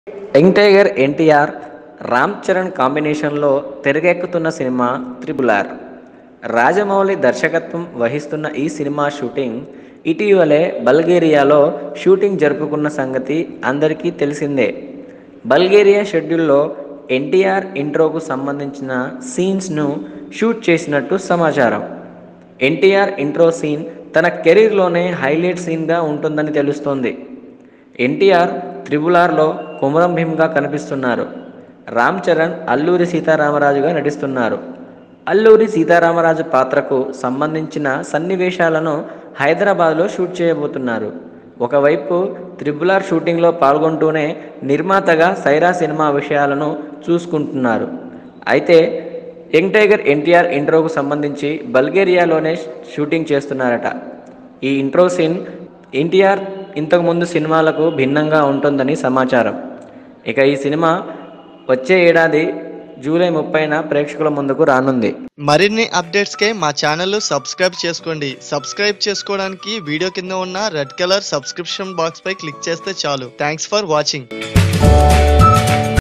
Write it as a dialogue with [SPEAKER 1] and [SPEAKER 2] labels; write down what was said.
[SPEAKER 1] young tiger NTR Ram Charan కాంబినేషన్లో తెరకెక్కుతున్న cinema triple R Rajamouli దర్శకత్వం వహిస్తున్న ఈ సినిమా షూటింగ్ ఇటీవలే బల్గేరియాలో షూటింగ్ జరుపుకున్న సంగతి అందరికీ తెలిసిందే బల్గేరియా షెడ్యూల్లో ఎన్టీఆర్ ఇంట్రోకు సంబంధించిన సీన్స్ను షూట్ చేసినట్టు సమాచారం ఎన్టీఆర్ ఇంట్రో సీన్ తన కెరీర్లోనే హైలైట్ సీన్గా ఉంటుందని తెలుస్తోంది ఎన్టీఆర్ త్రిబుల్ ఆర్లో కుమరం భీమ్గా కనిపిస్తున్నారు రామ్ చరణ్ అల్లూరి సీతారామరాజుగా నటిస్తున్నారు అల్లూరి సీతారామరాజు పాత్రకు సంబంధించిన సన్నివేశాలను హైదరాబాద్లో షూట్ చేయబోతున్నారు ఒకవైపు త్రిబుల్ ఆర్ షూటింగ్లో పాల్గొంటూనే నిర్మాతగా సైరా సినిమా విషయాలను చూసుకుంటున్నారు అయితే యంగ్ టైగర్ ఎన్టీఆర్ ఇంట్రోకు సంబంధించి బల్గేరియాలోనే షూటింగ్ చేస్తున్నారట ఈ ఇంట్రో సీన్ ఎన్టీఆర్ ఇంతకుముందు సినిమాలకు భిన్నంగా ఉంటుందని సమాచారం ఇక ఈ సినిమా వచ్చే ఏడాది జూలై ముప్పైన ప్రేక్షకుల ముందుకు రానుంది
[SPEAKER 2] మరిన్ని అప్డేట్స్ కే మా ఛానల్ సబ్స్క్రైబ్ చేసుకోండి సబ్స్క్రైబ్ చేసుకోవడానికి వీడియో కింద ఉన్న రెడ్ కలర్ సబ్స్క్రిప్షన్ బాక్స్ పై క్లిక్ చేస్తే చాలు థ్యాంక్స్ ఫర్ వాచింగ్